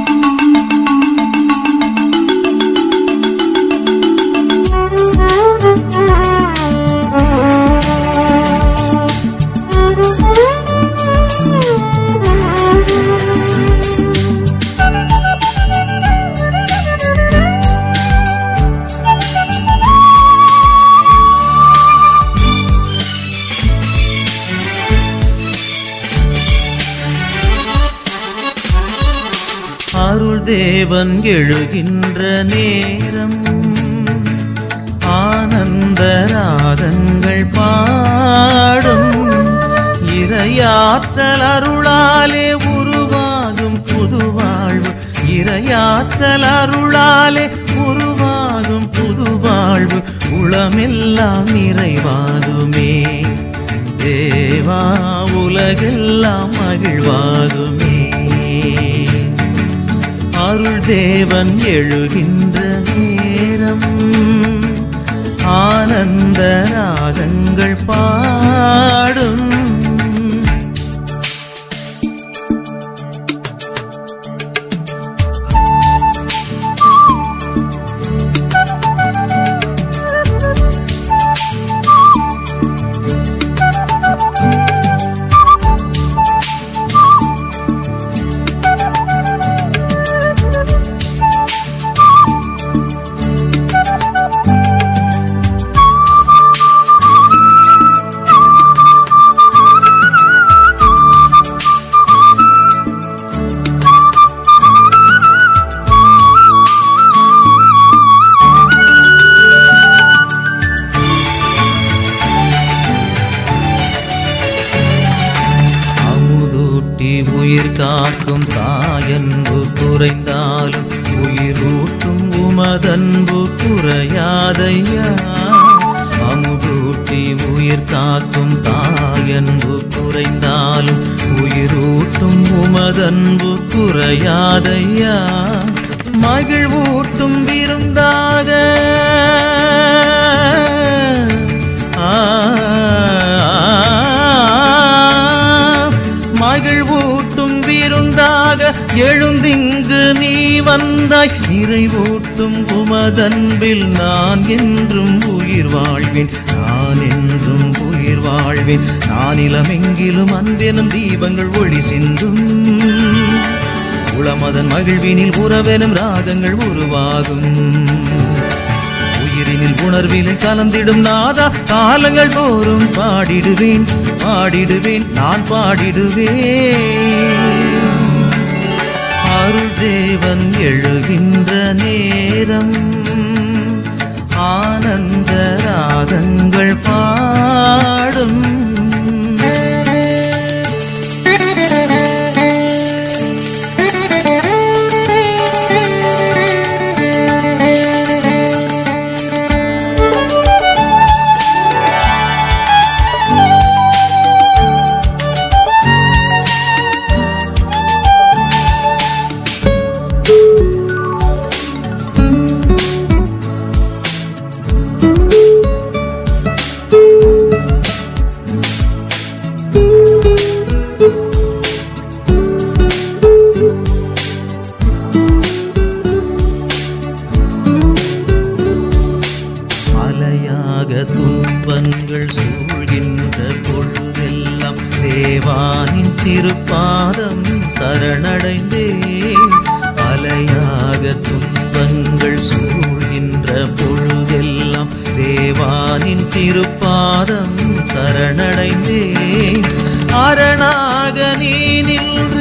அருள் தேவன் எழுகின்ற நேரம் ஆனந்த ராகங்கள் பாடும் இரையாற்றல் அருளாலே உருவாகும் புது வாழ்வு இரையாற்றல் அருளாலே உருவாகும் புது வாழ்வு உளமெல்லாம் நிறைவாகுமே தேவா உலகெல்லாம் மகிழ்வாகுமே அருள் தேவன் எழுகின்ற நேரம் ஆனந்த ராகங்கள் பாடும் அமுதூட்டி உயிர் காக்கும் தாயன்பு குறைந்தாலும் உயிரூட்டும் உமதன்பு குறையாதையா அமுதூட்டி உயிர் காக்கும் தாயன்பு குறைந்தாலும் உயிரூட்டும் உமதன்பு குறையாதையா மகிழ்வூட்டும் விருந்தாக மகிழ்வூட்டும் விருந்தாக எழுந்திங்கு நீ வந்தாய் நிறைவூட்டும் உமதன்பில் நான் என்றும் உயிர் வாழ்வேன் நான் என்றும் உயிர் வாழ்வேன் நான் இளமெங்கிலும் அன்பெனும் தீபங்கள் ஒளி சிந்தும் உளமதன் மகிழ்வினில் உறவெனும் ராகங்கள் உருவாகும் உயிரினில் உணர்வினை கலந்திடும் நாதா காலங்கள் தோறும் பாடிடுவேன் பாடிடுவேன் நான் பாடிடுவேன் அருள் தேவன் எழுகின்ற நேரம் ஆனந்த ராகங்கள் பாடும் மலையாக துன்பங்கள் சூழ்கின்ற பொழுதெல்லாம் தேவானின் திருப்பாதம் சரணடைந்தேன் அலையாக துன்பங்கள் சூழ்கின்ற பொழுதெல்லாம் தேவானின் திருப்பாதம் சரணடைந்தேன் அரணாக நீ நின்று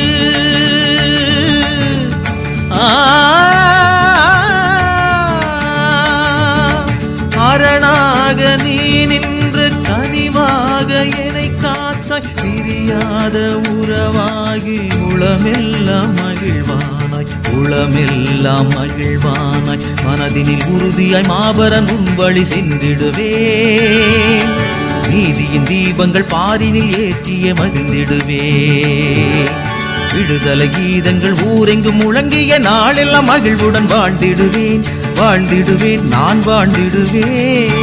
அரணாக நீ நின்று கனிவாக என்னை காத்தாய் பிரியாத உறவாகி உளமெல்லாம் மகிழ்வானாய் உளமெல்லாம் மகிழ்வானாய் மனதினில் உறுதியாய் மாபரன் உன் வழி சென்றிடுவேன் நீதியின் தீபங்கள் பாரினில் ஏற்றிய மகிழ்ந்திடுவே விடுதலை கீதங்கள் ஊரெங்கும் முழங்கிய நாளெல்லாம் மகிழ்வுடன் வாழ்ந்திடுவேன் வாழ்ந்திடுவேன் நான் வாழ்ந்திடுவேன்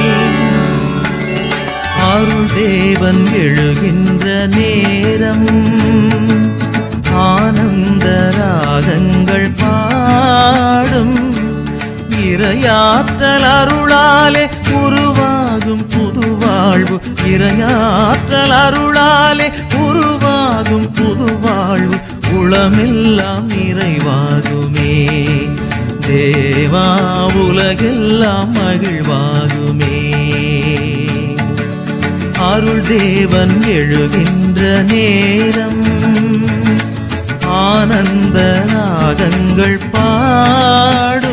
அருள் தேவன் எழுகின்ற நேரம் ஆனந்த ராக அருளாலே உருவாகும் புது வாழ்வு இறையாற்றல் அருளாலே உருவாகும் புது வாழ்வு உளமெல்லாம் நிறைவாகுமே தேவா உலகெல்லாம் மகிழ்வாகுமே அருள் தேவன் எழுகின்ற நேரம் ஆனந்த ராகங்கள் பாட